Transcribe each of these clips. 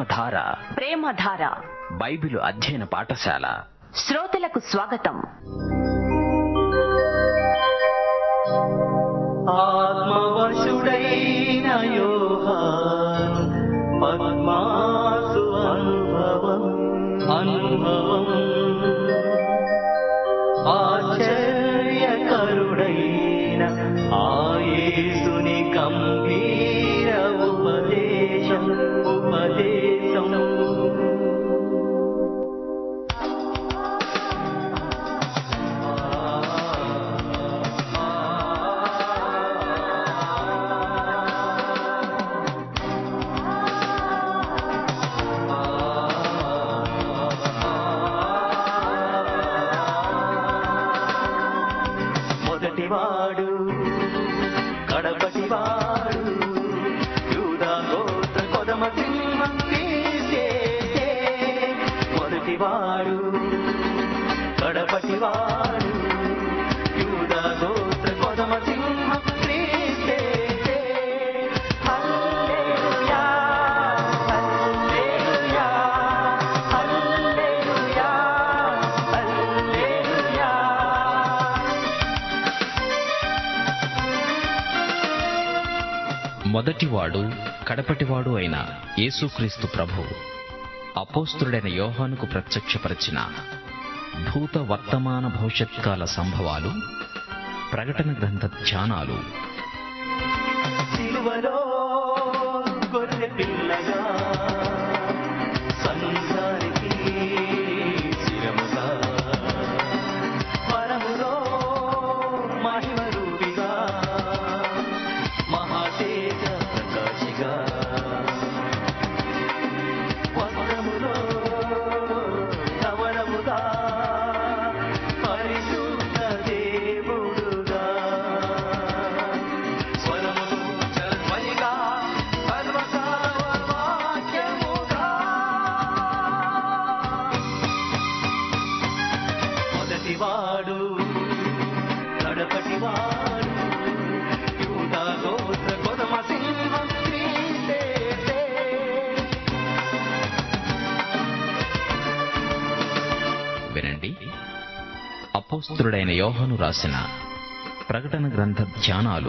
ప్రేమధార ప్రేమధార Bible అధ్యయన పాఠశాల శ్రోతలకు స్వాగతం ఆత్మవశుడైన యోహాను పద్మాసు అనుభవం అనుభవం ఆశ్చర్యకరుడైన ఆయేసుని గంభీర ఉపదేశం ఉపదేశం మొదటివాడు కడపటివాడు యూదా గోత్ర కొదమ సింహం తీసే మొదటివాడు కడపటివాడు యూదా గోత్ర కొదమ సింహం తీసే హల్లెలూయా హల్లెలూయా హల్లెలూయా హల్లెలూయా మొదటివాడు కడపటివాడు అయిన యేసుక్రీస్తు ప్రభు అపోస్తుడైన యోహానుకు ప్రత్యక్షపరిచిన భూత వర్తమాన భవిష్యత్కాల సంభవాలు ప్రకటన గ్రంథ ధ్యానాలు సిలువలో గొర్రె పిల్లగా సంసారికి శిరముగా పరములో మహిమ రూపిగా మహాతేజ ప్రకాశిగా వస్త్రములో నవరముగా పరిశుద్ధ దేవుడుగా స్వరములు చరధ్వనిగా సర్వకాలవాక్యముగా మొదటివాడు కడపటివాడు యూదా గోత్ర కొదమ సింహం క్రీస్తే వినండి అపోస్తుడైన యోహాను రాసిన ప్రకటన గ్రంథ ధ్యానాలు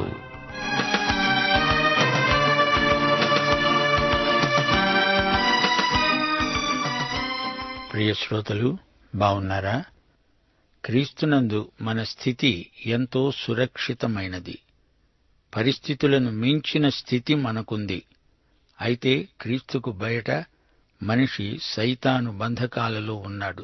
ప్రియ శ్రోతలు బాగున్నారా క్రీస్తునందు మన స్థితి ఎంతో సురక్షితమైనది పరిస్థితులను మించిన స్థితి మనకుంది అయితే క్రీస్తుకు బయట మనిషి సైతాను బంధకాలలో ఉన్నాడు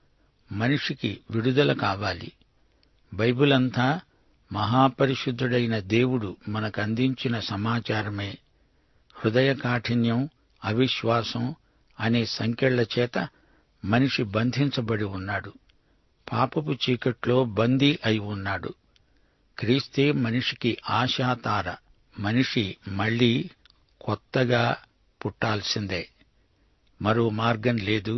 మనిషికి విడుదల కావాలి బైబిల్ అంతా మహాపరిశుద్ధుడైన దేవుడు మనకందించిన సమాచారమే హృదయ కాఠిన్యం అవిశ్వాసం అనే సంకెళ్ల చేత మనిషి బంధించబడి ఉన్నాడు పాపపు చీకట్లో బందీ అయి ఉన్నాడు క్రీస్తే మనిషికి ఆశాతార మనిషి మళ్ళీ కొత్తగా పుట్టాల్సిందే మరో మార్గం లేదు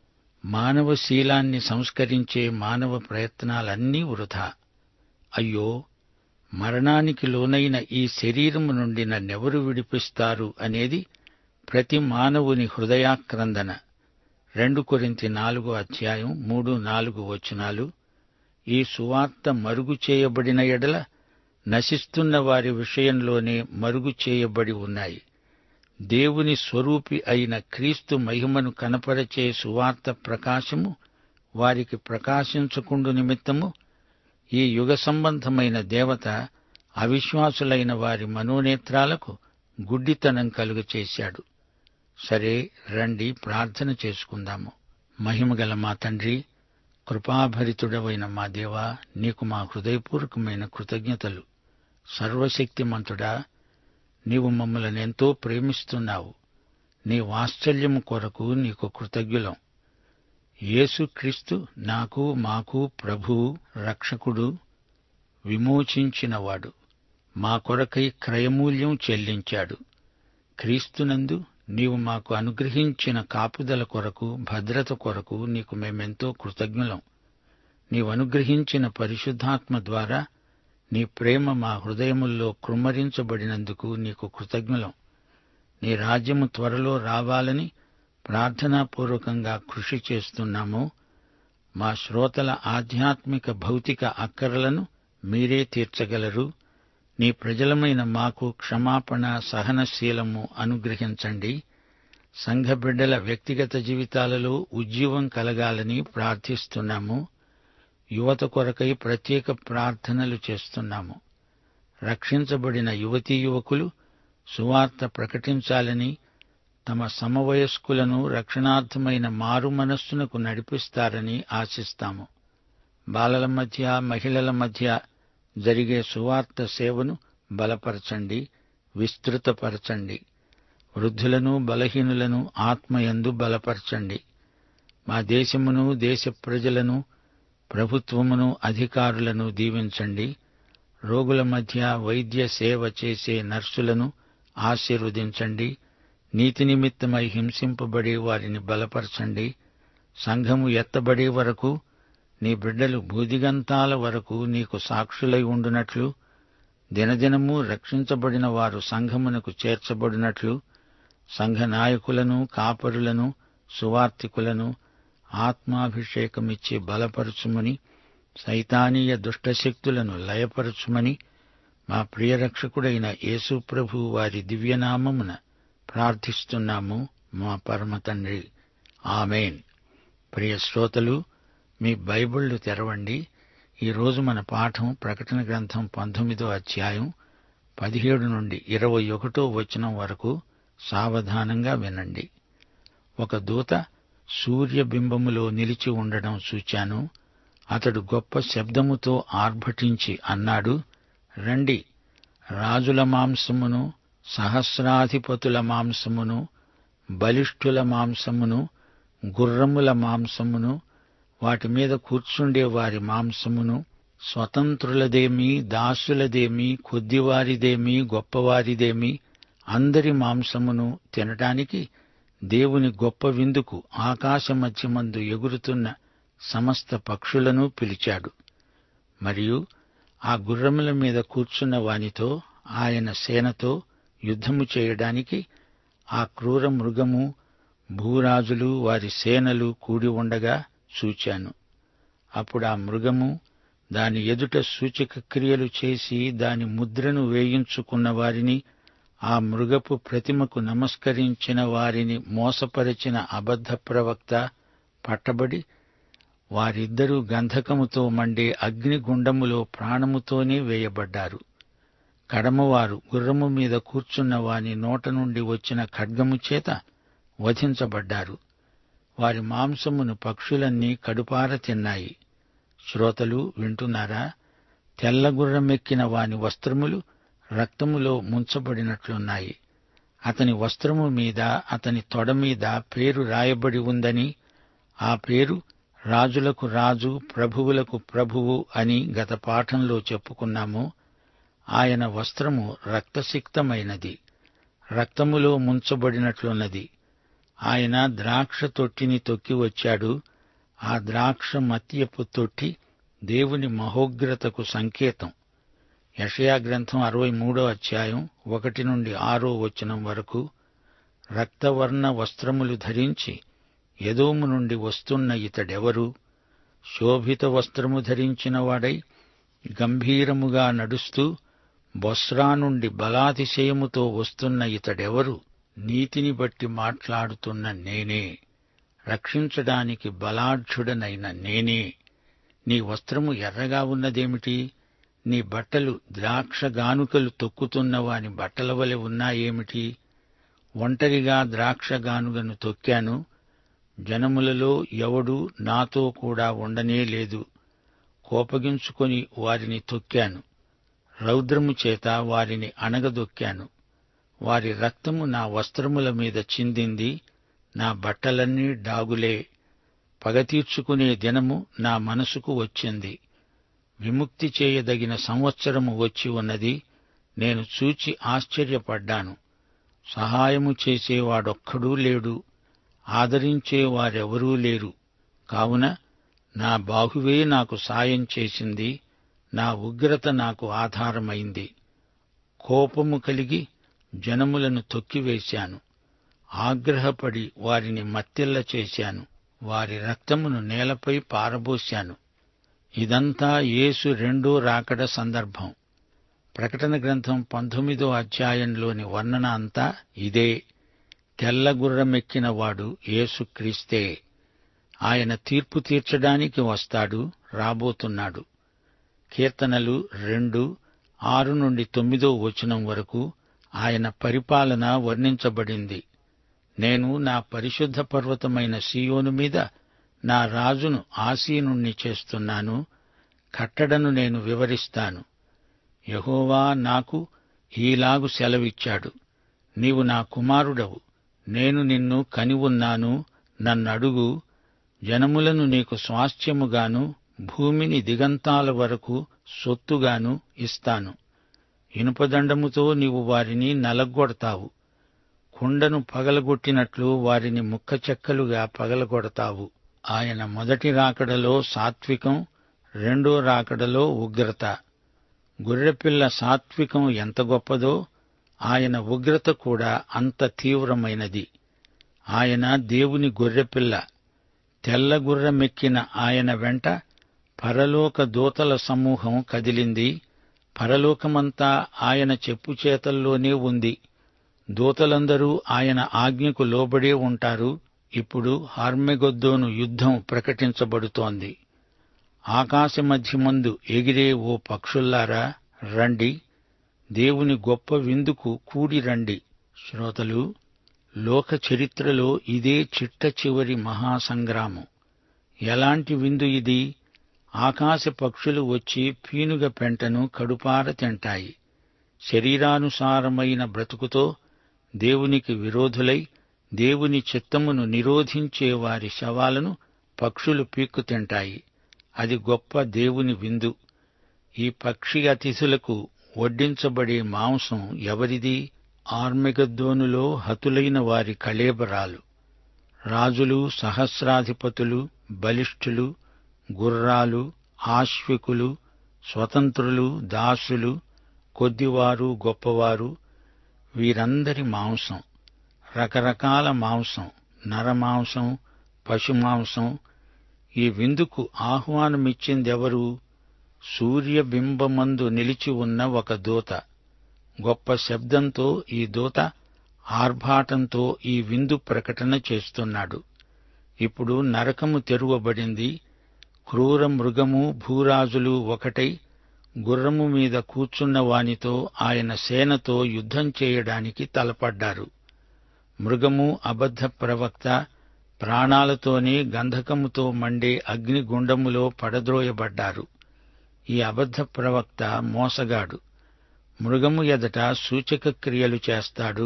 మానవ శీలాన్ని సంస్కరించే మానవ ప్రయత్నాలన్నీ వృధా అయ్యో మరణానికి లోనైన ఈ శరీరము నుండి నన్నెవరు విడిపిస్తారు అనేది ప్రతి మానవుని హృదయాక్రందన రెండు కొరింతి నాలుగో అధ్యాయం మూడు నాలుగు వచనాలు ఈ సువార్త మరుగు చేయబడిన ఎడల నశిస్తున్న వారి విషయంలోనే మరుగు చేయబడి ఉన్నాయి దేవుని స్వరూపి అయిన క్రీస్తు మహిమను కనపరచే సువార్త ప్రకాశము వారికి ప్రకాశించకుండు నిమిత్తము ఈ యుగ సంబంధమైన దేవత అవిశ్వాసులైన వారి మనోనేత్రాలకు గుడ్డితనం కలుగచేశాడు సరే రండి ప్రార్థన చేసుకుందాము మహిమగల మా తండ్రి కృపాభరితుడవైన మా దేవా నీకు మా హృదయపూర్వకమైన కృతజ్ఞతలు సర్వశక్తిమంతుడా నీవు మమ్మల్ని ఎంతో ప్రేమిస్తున్నావు నీ వాత్సల్యము కొరకు నీకు కృతజ్ఞులం యేసుక్రీస్తు నాకు మాకు ప్రభువు రక్షకుడు విమోచించినవాడు మా కొరకై క్రయమూల్యం చెల్లించాడు క్రీస్తునందు నీవు మాకు అనుగ్రహించిన కాపుదల కొరకు భద్రత కొరకు నీకు మేమెంతో కృతజ్ఞులం నీవు అనుగ్రహించిన పరిశుద్ధాత్మ ద్వారా నీ ప్రేమ మా హృదయముల్లో కృమ్మరించబడినందుకు నీకు కృతజ్ఞులం నీ రాజ్యము త్వరలో రావాలని ప్రార్థనాపూర్వకంగా కృషి చేస్తున్నామో మా శ్రోతల ఆధ్యాత్మిక భౌతిక అక్కరలను మీరే తీర్చగలరు నీ ప్రజలమైన మాకు క్షమాపణ సహనశీలము అనుగ్రహించండి సంఘ బిడ్డల వ్యక్తిగత జీవితాలలో ఉజ్జీవం కలగాలని ప్రార్థిస్తున్నాము యువత కొరకై ప్రత్యేక ప్రార్థనలు చేస్తున్నాము రక్షించబడిన యువతీ యువకులు సువార్త ప్రకటించాలని తమ సమవయస్కులను రక్షణార్థమైన మారు మనస్సునకు నడిపిస్తారని ఆశిస్తాము బాలల మధ్య మహిళల మధ్య జరిగే సువార్త సేవను బలపరచండి విస్తృతపరచండి వృద్ధులను బలహీనులను ఆత్మయందు బలపరచండి మా దేశమును దేశ ప్రజలను ప్రభుత్వమును అధికారులను దీవించండి రోగుల మధ్య వైద్య సేవ చేసే నర్సులను ఆశీర్వదించండి నీతి నిమిత్తమై హింసింపబడే వారిని బలపరచండి సంఘము ఎత్తబడే వరకు నీ బిడ్డలు భూదిగంతాల వరకు నీకు సాక్షులై ఉండునట్లు దినదినము రక్షించబడిన వారు సంఘమునకు చేర్చబడినట్లు సంఘ నాయకులను కాపరులను సువార్తికులను ఆత్మాభిషేకమిచ్చి బలపరచుమని సైతానీయ దుష్టశక్తులను లయపరచుమని మా ప్రియరక్షకుడైన యేసు ప్రభు వారి దివ్యనామమున ప్రార్థిస్తున్నాము మా పరమ తండ్రి ఆమెన్ ప్రియ శ్రోతలు మీ బైబిళ్లు తెరవండి ఈరోజు మన పాఠం ప్రకటన గ్రంథం పంతొమ్మిదో అధ్యాయం పదిహేడు నుండి ఇరవై ఒకటో వచనం వరకు సావధానంగా వినండి ఒక దూత సూర్యబింబములో నిలిచి ఉండడం చూచాను అతడు గొప్ప శబ్దముతో ఆర్భటించి అన్నాడు రండి రాజుల మాంసమును సహస్రాధిపతుల మాంసమును బలిష్ఠుల మాంసమును గుర్రముల మాంసమును వాటి మీద కూర్చుండే వారి మాంసమును స్వతంత్రులదేమి దాసులదేమి కొద్దివారిదేమి గొప్పవారిదేమి అందరి మాంసమును తినటానికి దేవుని గొప్ప విందుకు ఆకాశ మధ్యమందు ఎగురుతున్న సమస్త పక్షులను పిలిచాడు మరియు ఆ గుర్రముల మీద కూర్చున్న వానితో ఆయన సేనతో యుద్ధము చేయడానికి ఆ క్రూర మృగము భూరాజులు వారి సేనలు కూడి ఉండగా చూచాను అప్పుడు ఆ మృగము దాని ఎదుట సూచక క్రియలు చేసి దాని ముద్రను వేయించుకున్న వారిని ఆ మృగపు ప్రతిమకు నమస్కరించిన వారిని మోసపరిచిన అబద్ధ ప్రవక్త పట్టబడి వారిద్దరూ గంధకముతో మండే అగ్నిగుండములో ప్రాణముతోనే వేయబడ్డారు కడమవారు గుర్రము మీద కూర్చున్న వాని నోట నుండి వచ్చిన ఖడ్గము చేత వధించబడ్డారు వారి మాంసమును పక్షులన్నీ కడుపార తిన్నాయి శ్రోతలు వింటున్నారా తెల్లగుర్రమెక్కిన వాని వస్త్రములు రక్తములో ముంచబడినట్లున్నాయి అతని వస్త్రము మీద అతని తొడ మీద పేరు రాయబడి ఉందని ఆ పేరు రాజులకు రాజు ప్రభువులకు ప్రభువు అని గత పాఠంలో చెప్పుకున్నాము ఆయన వస్త్రము రక్తసిక్తమైనది రక్తములో ముంచబడినట్లున్నది ఆయన ద్రాక్ష తొట్టిని తొక్కి వచ్చాడు ఆ ద్రాక్ష మత్యపు తొట్టి దేవుని మహోగ్రతకు సంకేతం యషయా గ్రంథం అరవై మూడో అధ్యాయం ఒకటి నుండి ఆరో వచనం వరకు రక్తవర్ణ వస్త్రములు ధరించి ఎదోము నుండి వస్తున్న ఇతడెవరు శోభిత వస్త్రము ధరించిన వాడై గంభీరముగా నడుస్తూ బొస్రా నుండి బలాతిశయముతో వస్తున్న ఇతడెవరు నీతిని బట్టి మాట్లాడుతున్న నేనే రక్షించడానికి బలాఢ్యుడనైన నేనే నీ వస్త్రము ఎర్రగా ఉన్నదేమిటి నీ బట్టలు ద్రాక్ష గానుకలు తొక్కుతున్న వాని బట్టల వలె ఉన్నాయేమిటి ఒంటరిగా ద్రాక్ష గానుగను తొక్కాను జనములలో ఎవడు నాతో కూడా ఉండనే లేదు కోపగించుకొని వారిని తొక్కాను రౌద్రము చేత వారిని అణగదొక్కాను వారి రక్తము నా వస్త్రముల మీద చిందింది నా బట్టలన్నీ డాగులే పగ తీర్చుకునే దినము నా మనసుకు వచ్చింది విముక్తి చేయదగిన సంవత్సరము వచ్చి ఉన్నది నేను చూచి ఆశ్చర్యపడ్డాను సహాయము చేసేవాడొక్కడూ లేడు ఆదరించే వారెవరూ లేరు కావున నా బాహువే నాకు సాయం చేసింది నా ఉగ్రత నాకు ఆధారమైంది కోపము కలిగి జనములను తొక్కివేశాను ఆగ్రహపడి వారిని మత్తిల్ల చేశాను వారి రక్తమును నేలపై పారబోశాను ఇదంతా యేసు రెండో రాకడ సందర్భం ప్రకటన గ్రంథం పంతొమ్మిదో అధ్యాయంలోని వర్ణన అంతా ఇదే తెల్లగుర్రమెక్కిన వాడు యేసుక్రీస్తే ఆయన తీర్పు తీర్చడానికి వస్తాడు రాబోతున్నాడు కీర్తనలు రెండు ఆరు నుండి తొమ్మిదో వచనం వరకు ఆయన పరిపాలన వర్ణించబడింది నేను నా పరిశుద్ధ పర్వతమైన సియోను మీద నా రాజును ఆసీనుణ్ణి చేస్తున్నాను కట్టడను నేను వివరిస్తాను యహోవా నాకు ఈలాగు సెలవిచ్చాడు నీవు నా కుమారుడవు నేను నిన్ను కనివున్నాను నన్నడుగు జనములను నీకు స్వాస్థ్యముగాను భూమిని దిగంతాల వరకు సొత్తుగాను ఇస్తాను ఇనుపదండముతో నీవు వారిని నలగొడతావు కుండను పగలగొట్టినట్లు వారిని ముక్కచెక్కలుగా పగలగొడతావు ఆయన మొదటి రాకడలో సాత్వికం రెండో రాకడలో ఉగ్రత గొర్రెపిల్ల సాత్వికం ఎంత గొప్పదో ఆయన ఉగ్రత కూడా అంత తీవ్రమైనది ఆయన దేవుని గొర్రెపిల్ల తెల్ల గుర్రమెక్కిన ఆయన వెంట పరలోక దూతల సమూహం కదిలింది పరలోకమంతా ఆయన చెప్పు చేతల్లోనే ఉంది దూతలందరూ ఆయన ఆజ్ఞకు లోబడే ఉంటారు ఇప్పుడు హార్మెగొద్దోను యుద్ధం ప్రకటించబడుతోంది ఆకాశ మధ్యమందు ఎగిరే ఓ పక్షుల్లారా రండి దేవుని గొప్ప విందుకు కూడి రండి శ్రోతలు లోక చరిత్రలో ఇదే చిట్ట చివరి మహాసంగ్రామం ఎలాంటి విందు ఇది ఆకాశ పక్షులు వచ్చి పీనుగ పెంటను కడుపార తింటాయి శరీరానుసారమైన బ్రతుకుతో దేవునికి విరోధులై దేవుని చిత్తమును నిరోధించే వారి శవాలను పక్షులు పీక్కు తింటాయి అది గొప్ప దేవుని విందు ఈ పక్షి అతిథులకు వడ్డించబడే మాంసం ఎవరిది ఆర్మిగద్దోనులో హతులైన వారి కళేబరాలు రాజులు సహస్రాధిపతులు బలిష్ఠులు గుర్రాలు ఆశ్వికులు స్వతంత్రులు దాసులు కొద్దివారు గొప్పవారు వీరందరి మాంసం రకరకాల మాంసం నరమాంసం పశుమాంసం ఈ విందుకు ఆహ్వానమిచ్చిందెవరు సూర్యబింబమందు నిలిచి ఉన్న ఒక దూత గొప్ప శబ్దంతో ఈ దూత ఆర్భాటంతో ఈ విందు ప్రకటన చేస్తున్నాడు ఇప్పుడు నరకము తెరువబడింది క్రూర మృగము భూరాజులు ఒకటై గుర్రము మీద కూర్చున్న వానితో ఆయన సేనతో యుద్ధం చేయడానికి తలపడ్డారు మృగము అబద్ధ ప్రవక్త ప్రాణాలతోనే గంధకముతో మండే అగ్నిగుండములో పడద్రోయబడ్డారు ఈ అబద్ధ ప్రవక్త మోసగాడు మృగము ఎదట సూచక క్రియలు చేస్తాడు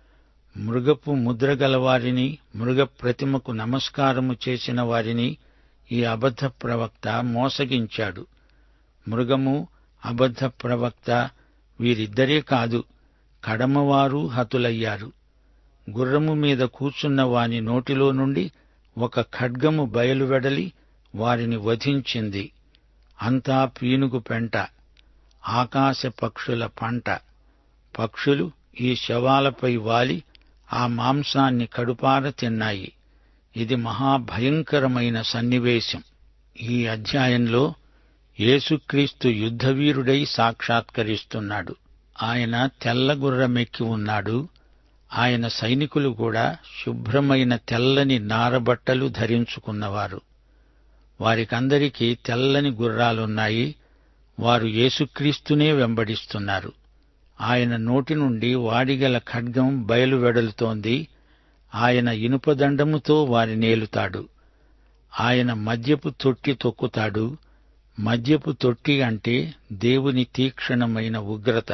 మృగపు ముద్ర గలవారిని మృగ ప్రతిమకు నమస్కారము చేసిన వారిని ఈ అబద్ధ ప్రవక్త మోసగించాడు మృగము అబద్ధ ప్రవక్త వీరిద్దరే కాదు కడమవారు హతులయ్యారు గుర్రము మీద కూర్చున్న వాని నోటిలో నుండి ఒక ఖడ్గము బయలువెడలి వారిని వధించింది అంతా పీనుగు పెంట ఆకాశ పక్షుల పంట పక్షులు ఈ శవాలపై వాలి ఆ మాంసాన్ని కడుపార తిన్నాయి ఇది మహాభయంకరమైన సన్నివేశం ఈ అధ్యాయంలో యేసుక్రీస్తు యుద్ధవీరుడై సాక్షాత్కరిస్తున్నాడు ఆయన తెల్లగుర్రమెక్కి ఉన్నాడు ఆయన సైనికులు కూడా శుభ్రమైన తెల్లని నారబట్టలు ధరించుకున్నవారు వారికందరికీ తెల్లని గుర్రాలున్నాయి వారు యేసుక్రీస్తునే వెంబడిస్తున్నారు ఆయన నోటి నుండి వాడిగల ఖడ్గం బయలువెడలుతోంది ఆయన ఇనుపదండముతో వారి నేలుతాడు ఆయన మద్యపు తొట్టి తొక్కుతాడు మద్యపు తొట్టి అంటే దేవుని తీక్షణమైన ఉగ్రత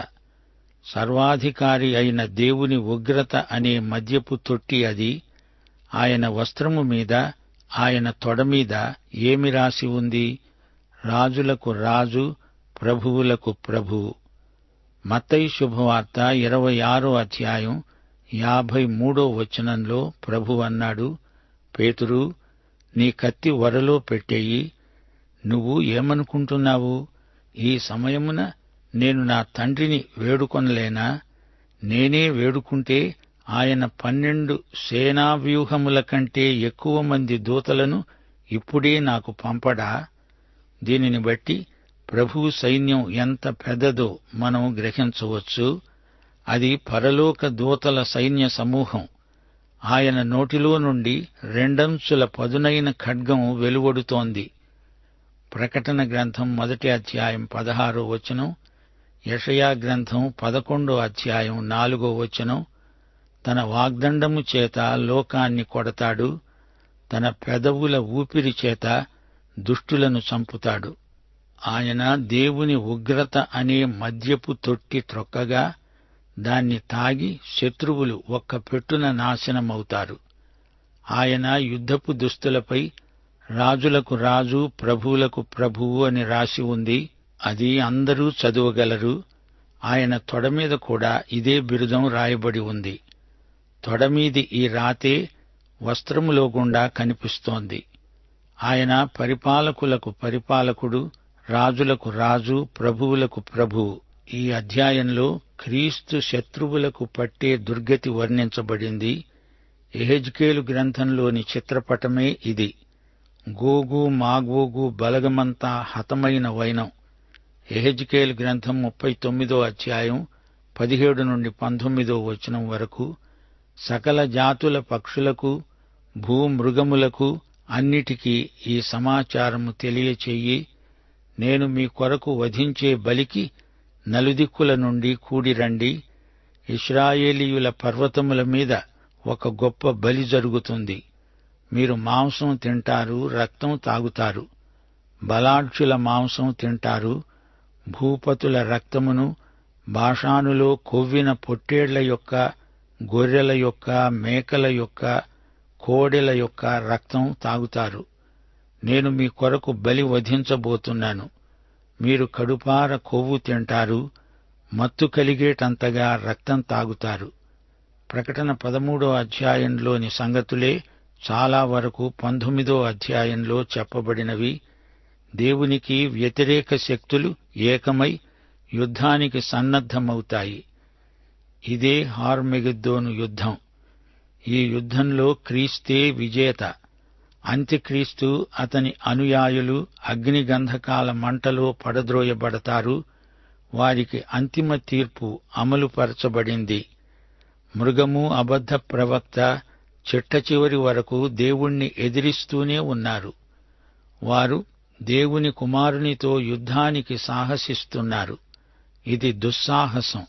సర్వాధికారి అయిన దేవుని ఉగ్రత అనే మద్యపు తొట్టి అది ఆయన వస్త్రము మీద ఆయన తొడ మీద ఏమి రాసి ఉంది రాజులకు రాజు ప్రభువులకు ప్రభువు మత్తయి శుభవార్త ఇరవై ఆరో అధ్యాయం యాభై మూడో వచనంలో ప్రభు అన్నాడు పేతురు నీ కత్తి వరలో పెట్టేయి నువ్వు ఏమనుకుంటున్నావు ఈ సమయమున నేను నా తండ్రిని వేడుకొనలేనా నేనే వేడుకుంటే ఆయన పన్నెండు సేనావ్యూహముల కంటే ఎక్కువ మంది దూతలను ఇప్పుడే నాకు పంపడా దీనిని బట్టి ప్రభు సైన్యం ఎంత పెద్దదో మనం గ్రహించవచ్చు అది పరలోక దూతల సైన్య సమూహం ఆయన నోటిలో నుండి రెండంచుల పదునైన ఖడ్గం వెలువడుతోంది ప్రకటన గ్రంథం మొదటి అధ్యాయం పదహారో వచనం యషయా గ్రంథం పదకొండో అధ్యాయం నాలుగో వచనం తన వాగ్దండము చేత లోకాన్ని కొడతాడు తన పెదవుల ఊపిరి చేత దుష్టులను చంపుతాడు ఆయన దేవుని ఉగ్రత అనే మద్యపు తొట్టి త్రొక్కగా దాన్ని తాగి శత్రువులు ఒక్క పెట్టున నాశనమవుతారు ఆయన యుద్ధపు దుస్తులపై రాజులకు రాజు ప్రభువులకు ప్రభువు అని రాసి ఉంది అది అందరూ చదువగలరు ఆయన తొడ మీద కూడా ఇదే బిరుదం రాయబడి ఉంది తొడ మీది ఈ రాతే వస్త్రములో గుండా కనిపిస్తోంది ఆయన పరిపాలకులకు పరిపాలకుడు రాజులకు రాజు ప్రభువులకు ప్రభువు ఈ అధ్యాయంలో క్రీస్తు శత్రువులకు పట్టే దుర్గతి వర్ణించబడింది ఎహెజ్కేలు గ్రంథంలోని చిత్రపటమే ఇది గోగు మాగోగు బలగమంతా హతమైన వైనం ఎహెజ్కేల్ గ్రంథం ముప్పై తొమ్మిదో అధ్యాయం పదిహేడు నుండి పంతొమ్మిదో వచనం వరకు సకల జాతుల పక్షులకు భూమృగములకు అన్నిటికీ ఈ సమాచారము తెలియచెయ్యి నేను మీ కొరకు వధించే బలికి నలుదిక్కుల నుండి కూడిరండి ఇస్రాయేలీయుల పర్వతముల మీద ఒక గొప్ప బలి జరుగుతుంది మీరు మాంసం తింటారు రక్తం తాగుతారు బలాఢ్యుల మాంసం తింటారు భూపతుల రక్తమును భాషానులో కొవ్విన పొట్టేళ్ల యొక్క గొర్రెల యొక్క మేకల యొక్క కోడెల యొక్క రక్తం తాగుతారు నేను మీ కొరకు బలి వధించబోతున్నాను మీరు కడుపార కొవ్వు తింటారు మత్తు కలిగేటంతగా రక్తం తాగుతారు ప్రకటన పదమూడో అధ్యాయంలోని సంగతులే చాలా వరకు పంతొమ్మిదో అధ్యాయంలో చెప్పబడినవి దేవునికి వ్యతిరేక శక్తులు ఏకమై యుద్ధానికి సన్నద్ధమవుతాయి ఇదే హార్మెగిద్దోను యుద్ధం ఈ యుద్ధంలో క్రీస్తే విజేత అంత్యక్రీస్తు అతని అనుయాయులు అగ్నిగంధకాల మంటలో పడద్రోయబడతారు వారికి అంతిమ తీర్పు అమలుపరచబడింది మృగము అబద్ధ ప్రవక్త చిట్ట చివరి వరకు దేవుణ్ణి ఎదిరిస్తూనే ఉన్నారు వారు దేవుని కుమారునితో యుద్ధానికి సాహసిస్తున్నారు ఇది దుస్సాహసం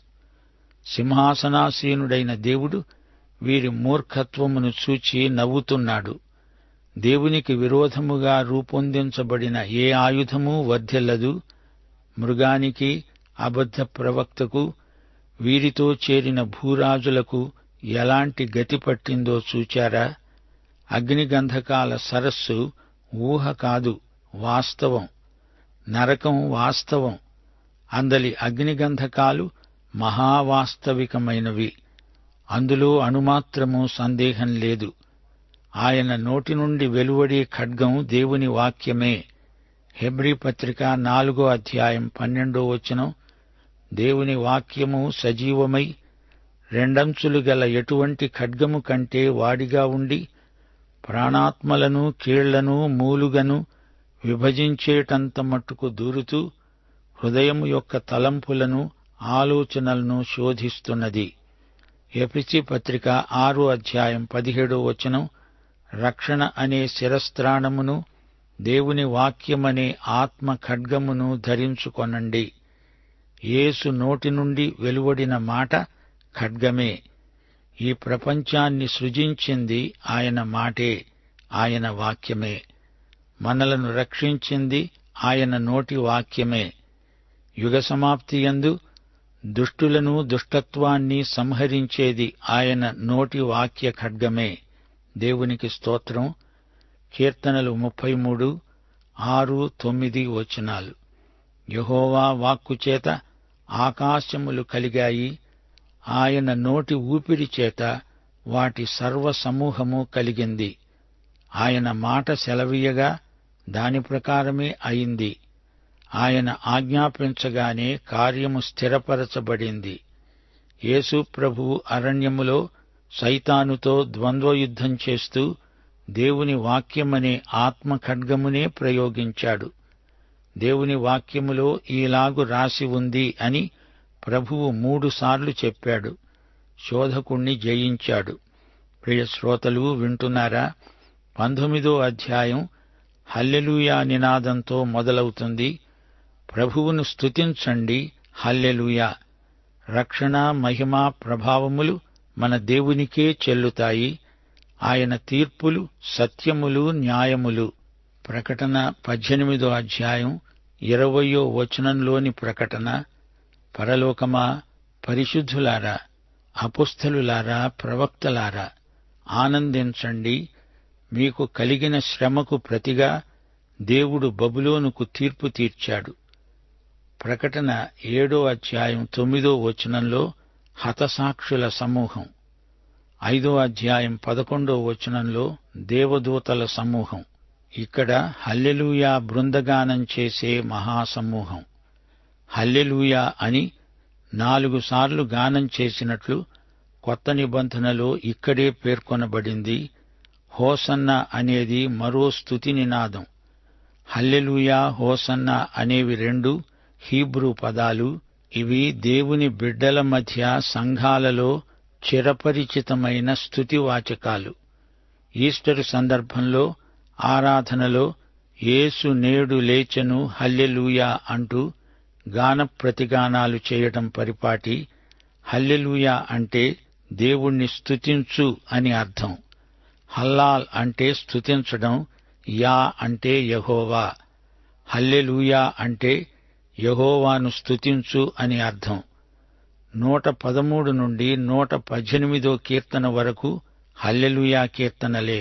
సింహాసనాసీనుడైన దేవుడు వీరి మూర్ఖత్వమును చూచి నవ్వుతున్నాడు దేవునికి విరోధముగా రూపొందించబడిన ఏ ఆయుధమూ వర్ధిల్లదు మృగానికి అబద్ధ ప్రవక్తకు వీరితో చేరిన భూరాజులకు ఎలాంటి గతి పట్టిందో చూచారా అగ్నిగంధకాల సరస్సు ఊహ కాదు వాస్తవం నరకం వాస్తవం అందలి అగ్నిగంధకాలు మహావాస్తవికమైనవి అందులో అణుమాత్రము సందేహం లేదు ఆయన నోటి నుండి వెలువడే ఖడ్గం దేవుని వాక్యమే హెబ్రీ పత్రిక నాలుగో అధ్యాయం పన్నెండో వచనం దేవుని వాక్యము సజీవమై రెండంచులు గల ఎటువంటి ఖడ్గము కంటే వాడిగా ఉండి ప్రాణాత్మలను కీళ్లను మూలుగను విభజించేటంత మట్టుకు దూరుతూ హృదయము యొక్క తలంపులను ఆలోచనలను శోధిస్తున్నది ఎపిసి పత్రిక ఆరో అధ్యాయం పదిహేడో వచనం రక్షణ అనే శిరస్త్రాణమును దేవుని వాక్యమనే ఆత్మ ఖడ్గమును ధరించుకొనండి యేసు నోటి నుండి వెలువడిన మాట ఖడ్గమే ఈ ప్రపంచాన్ని సృజించింది ఆయన మాటే ఆయన వాక్యమే మనలను రక్షించింది ఆయన నోటి వాక్యమే యుగ సమాప్తి యందు దుష్టులను దుష్టత్వాన్ని సంహరించేది ఆయన నోటి వాక్య ఖడ్గమే దేవునికి స్తోత్రం కీర్తనలు ముప్పై మూడు ఆరు తొమ్మిది వచనాలు యహోవా వాక్కు చేత ఆకాశములు కలిగాయి ఆయన నోటి ఊపిరి చేత వాటి సర్వ సమూహము కలిగింది ఆయన మాట సెలవీయగా దాని ప్రకారమే అయింది ఆయన ఆజ్ఞాపించగానే కార్యము స్థిరపరచబడింది యేసు ప్రభు అరణ్యములో సైతానుతో ద్వంద్వయుద్ధం చేస్తూ దేవుని వాక్యమనే ఆత్మ ఖడ్గమునే ప్రయోగించాడు దేవుని వాక్యములో ఈలాగు రాసి ఉంది అని ప్రభువు మూడుసార్లు చెప్పాడు శోధకుణ్ణి జయించాడు ప్రియ శ్రోతలు వింటున్నారా పంతొమ్మిదో అధ్యాయం హల్లెలూయా నినాదంతో మొదలవుతుంది ప్రభువును స్తుతించండి హల్లెలూయా రక్షణ మహిమ ప్రభావములు మన దేవునికే చెల్లుతాయి ఆయన తీర్పులు సత్యములు న్యాయములు ప్రకటన పద్దెనిమిదో అధ్యాయం ఇరవయో వచనంలోని ప్రకటన పరలోకమా పరిశుద్ధులారా అపుస్థలులారా ప్రవక్తలారా ఆనందించండి మీకు కలిగిన శ్రమకు ప్రతిగా దేవుడు బబులోనుకు తీర్పు తీర్చాడు ప్రకటన ఏడో అధ్యాయం తొమ్మిదో వచనంలో హతసాక్షుల సమూహం ఐదో అధ్యాయం పదకొండో వచనంలో దేవదూతల సమూహం ఇక్కడ హల్లెలూయా బృందగానం చేసే మహాసమూహం హల్లెలూయా అని నాలుగు సార్లు గానం చేసినట్లు కొత్త నిబంధనలో ఇక్కడే పేర్కొనబడింది హోసన్న అనేది మరో స్తుతి నినాదం హల్లెలూయా హోసన్న అనేవి రెండు హీబ్రూ పదాలు ఇవి దేవుని బిడ్డల మధ్య సంఘాలలో చిరపరిచితమైన స్తుతివాచకాలు ఈస్టర్ సందర్భంలో ఆరాధనలో యేసు నేడు లేచెను హల్లెలూయా అంటూ గాన ప్రతిగానాలు చేయటం పరిపాటి హల్లెలూయా అంటే దేవుణ్ణి స్తుతించు అని అర్థం హల్లాల్ అంటే స్తుతించడం యా అంటే యహోవా హల్లెలూయా అంటే యహోవాను స్తుతించు అని అర్థం నూట పదమూడు నుండి నూట పద్దెనిమిదో కీర్తన వరకు హల్లెలూయా కీర్తనలే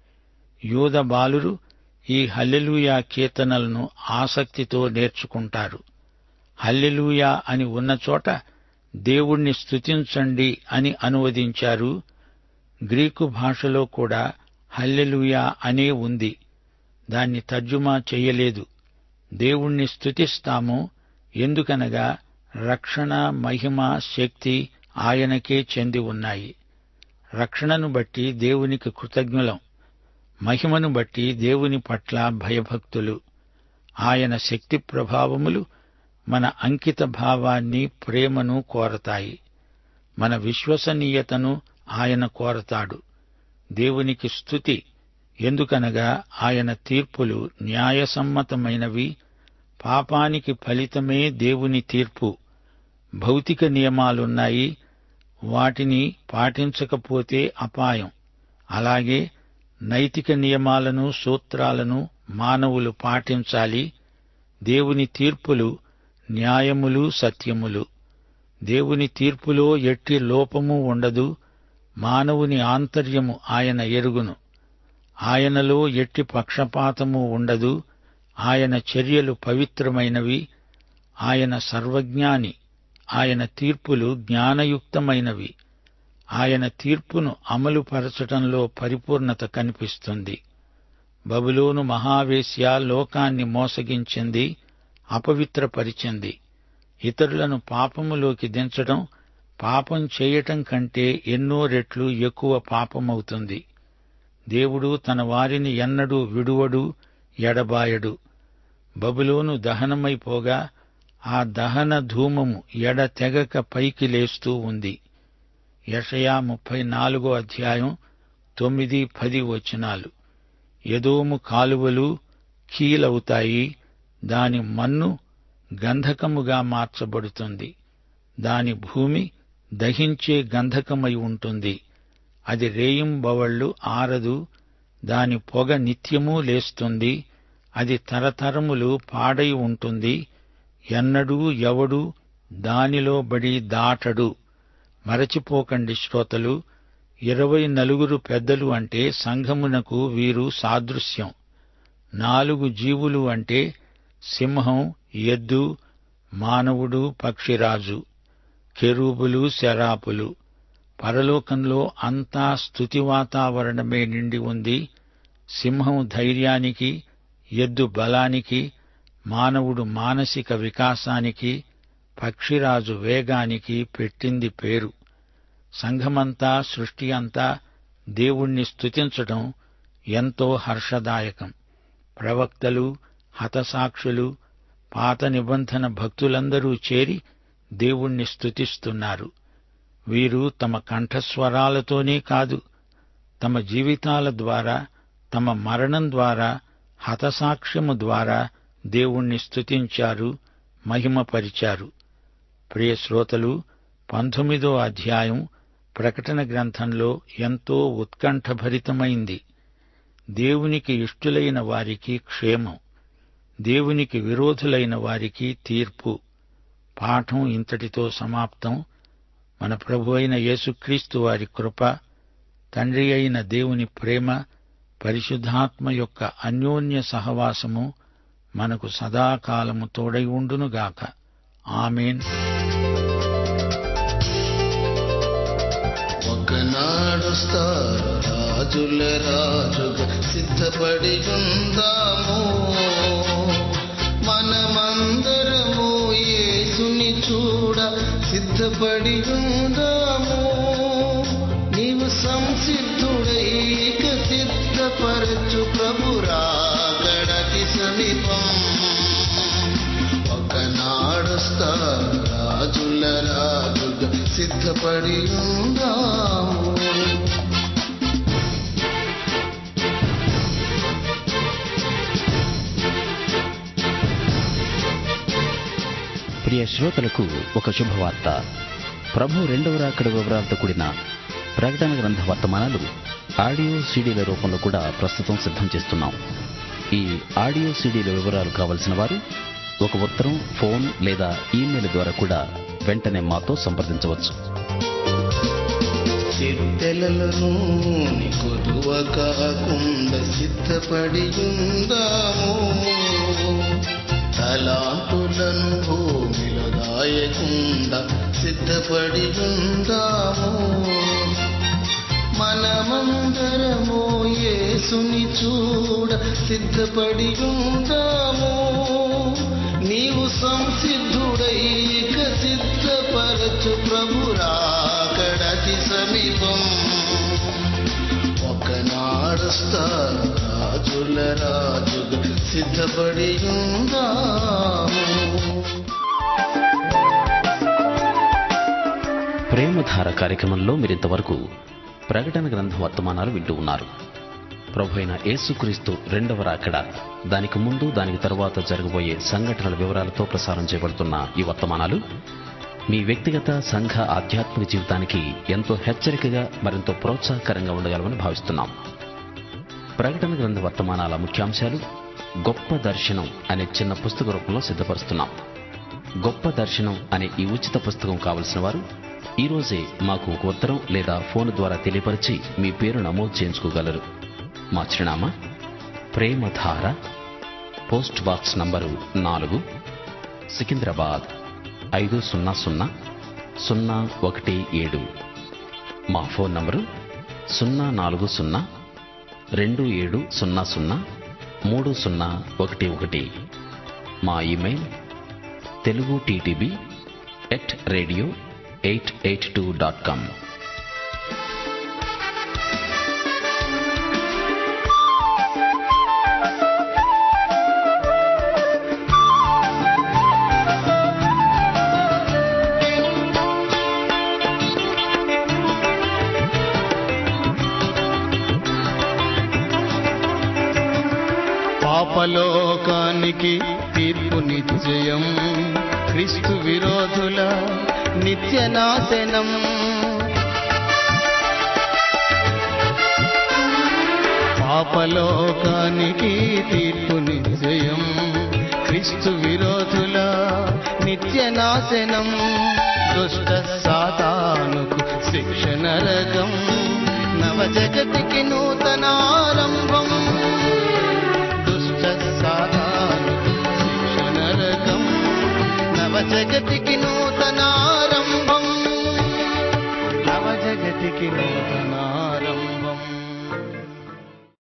యూద బాలురు ఈ హల్లెలూయా కీర్తనలను ఆసక్తితో నేర్చుకుంటారు హల్లెలూయా అని ఉన్న చోట దేవుణ్ణి స్తుతించండి అని అనువదించారు గ్రీకు భాషలో కూడా హల్లెలూయా అనే ఉంది దాన్ని తర్జుమా చెయ్యలేదు దేవుణ్ణి స్తుతిస్తాము ఎందుకనగా రక్షణ మహిమ శక్తి ఆయనకే చెంది ఉన్నాయి రక్షణను బట్టి దేవునికి కృతజ్ఞులం మహిమను బట్టి దేవుని పట్ల భయభక్తులు ఆయన శక్తి ప్రభావములు మన అంకిత భావాన్ని ప్రేమను కోరతాయి మన విశ్వసనీయతను ఆయన కోరతాడు దేవునికి స్తుతి ఎందుకనగా ఆయన తీర్పులు న్యాయసమ్మతమైనవి పాపానికి ఫలితమే దేవుని తీర్పు భౌతిక నియమాలున్నాయి వాటిని పాటించకపోతే అపాయం అలాగే నైతిక నియమాలను సూత్రాలను మానవులు పాటించాలి దేవుని తీర్పులు న్యాయములు సత్యములు దేవుని తీర్పులో ఎట్టి లోపము ఉండదు మానవుని ఆంతర్యము ఆయన ఎరుగును ఆయనలో ఎట్టి పక్షపాతము ఉండదు ఆయన చర్యలు పవిత్రమైనవి ఆయన సర్వజ్ఞాని ఆయన తీర్పులు జ్ఞానయుక్తమైనవి ఆయన తీర్పును అమలుపరచటంలో పరిపూర్ణత కనిపిస్తుంది బబులోను మహావేశ్య లోకాన్ని మోసగించింది అపవిత్రపరిచింది ఇతరులను పాపములోకి దించడం పాపం చేయటం కంటే ఎన్నో రెట్లు ఎక్కువ పాపమవుతుంది దేవుడు తన వారిని ఎన్నడూ విడువడు ఎడబాయడు బబులోను దహనమైపోగా ఆ దహన ధూమము ఎడతెగక పైకి లేస్తూ ఉంది యషయా ముప్పై నాలుగో అధ్యాయం తొమ్మిది పది వచనాలు ఎదోము కాలువలు కీలవుతాయి దాని మన్ను గంధకముగా మార్చబడుతుంది దాని భూమి దహించే గంధకమై ఉంటుంది అది రేయింబవళ్ళు ఆరదు దాని పొగ నిత్యమూ లేస్తుంది అది తరతరములు పాడై ఉంటుంది ఎన్నడూ ఎవడు దానిలో బడి దాటడు మరచిపోకండి శ్రోతలు ఇరవై నలుగురు పెద్దలు అంటే సంఘమునకు వీరు సాదృశ్యం నాలుగు జీవులు అంటే సింహం ఎద్దు మానవుడు పక్షిరాజు కెరూబులు శరాపులు పరలోకంలో అంతా స్తుతి వాతావరణమే నిండి ఉంది సింహం ధైర్యానికి ఎద్దు బలానికి మానవుడు మానసిక వికాసానికి పక్షిరాజు వేగానికి పెట్టింది పేరు సంఘమంతా సృష్టి అంతా దేవుణ్ణి స్తుతించటం ఎంతో హర్షదాయకం ప్రవక్తలు హతసాక్షులు పాత నిబంధన భక్తులందరూ చేరి దేవుణ్ణి స్తుతిస్తున్నారు వీరు తమ కంఠస్వరాలతోనే కాదు తమ జీవితాల ద్వారా తమ మరణం ద్వారా హతసాక్ష్యము ద్వారా దేవుణ్ణి స్తుతించారు మహిమపరిచారు ప్రియ శ్రోతలు పంతొమ్మిదో అధ్యాయం ప్రకటన గ్రంథంలో ఎంతో ఉత్కంఠభరితమైంది దేవునికి ఇష్టులైన వారికి క్షేమం దేవునికి విరోధులైన వారికి తీర్పు పాఠం ఇంతటితో సమాప్తం మన ప్రభు అయిన యేసుక్రీస్తు వారి కృప తండ్రి అయిన దేవుని ప్రేమ పరిశుద్ధాత్మ యొక్క అన్యోన్య సహవాసము మనకు సదాకాలము తోడై ఉండునుగాక ఆమెన్ ఒకనాడుస్తారు రాజుల రాజుగా సిద్ధపడి ఉందాము మనమందరము యేసుని చూడ సిద్ధపడి ఉందాము నీవు సంసిద్ధుడైక సిద్ధపరచు ప్రభురాగడకి సమీపం ఒకనాడు రాజుల రాజుగా సిద్ధపడి ఉందాము ప్రియ శ్రోతలకు ఒక శుభవార్త ప్రభు రెండవ రాకడ వివరాలతో కూడిన ప్రకటన గ్రంథ వర్తమానాలు ఆడియో సీడీల రూపంలో కూడా ప్రస్తుతం సిద్ధం చేస్తున్నాం ఈ ఆడియో సీడీల వివరాలు కావలసిన వారు ఒక ఉత్తరం ఫోన్ లేదా ఈమెయిల్ ద్వారా కూడా వెంటనే మాతో సంప్రదించవచ్చు సిద్ధెలను కొదువ కాకుండా సిద్ధపడి ఉందాము తలాంతులను భూమిలో దాయకుండా సిద్ధపడి ఉందాము మనమందరము యేసుని చూడ సిద్ధపడి ఉందాము నీవు సంసిద్ధుడైక సిద్ధపరచు ప్రభురాకడతి సమీపం ఒకనాడు రాజుల రాజుగా సిద్ధపడి ఉందాము ప్రేమధార కార్యక్రమంలో మీరింతవరకు ప్రకటన గ్రంథం వర్తమానాలు వింటూ ఉన్నారు ప్రభు అయిన యేసుక్రీస్తు రెండవ రాకడ దానికి ముందు దానికి తరువాత జరగబోయే సంఘటనల వివరాలతో ప్రసారం చేయబడుతున్న ఈ వర్తమానాలు మీ వ్యక్తిగత సంఘ ఆధ్యాత్మిక జీవితానికి ఎంతో హెచ్చరికగా మరింత ప్రోత్సాహకరంగా ఉండగలమని భావిస్తున్నాం ప్రకటన గ్రంథ వర్తమానాల ముఖ్యాంశాలు గొప్ప దర్శనం అనే చిన్న పుస్తక రూపంలో సిద్ధపరుస్తున్నాం గొప్ప దర్శనం అనే ఈ ఉచిత పుస్తకం కావలసిన వారు ఈ రోజే మాకు ఒక ఉత్తరం లేదా ఫోన్ ద్వారా తెలియపరిచి మీ పేరు నమోదు చేయించుకోగలరు మా చిరునామా ప్రేమధార పోస్ట్ బాక్స్ నంబరు నాలుగు సికింద్రాబాద్ ఐదు సున్నా సున్నా సున్నా ఒకటి ఏడు మా ఫోన్ నంబరు సున్నా నాలుగు సున్నా రెండు ఏడు సున్నా సున్నా మూడు సున్నా ఒకటి ఒకటి మా email Telugu TTB at radio eight eight two dot com పాపలోకానికి తీర్పు నిశ్చయం క్రీస్తు విరోధుల నిత్య నాశనం పాపలోకానికి తీర్పు నిశ్చయం క్రీస్తు విరోధుల నిత్య నాశనం దుష్ట సాతానుకు శిక్ష నరకం నవ జగతికి నూతనారంభం దుష్ట సాతానుకు శిక్ష నరకం నవ జగతికి నూతనారంభం నవ జగతికి నూతనారంభం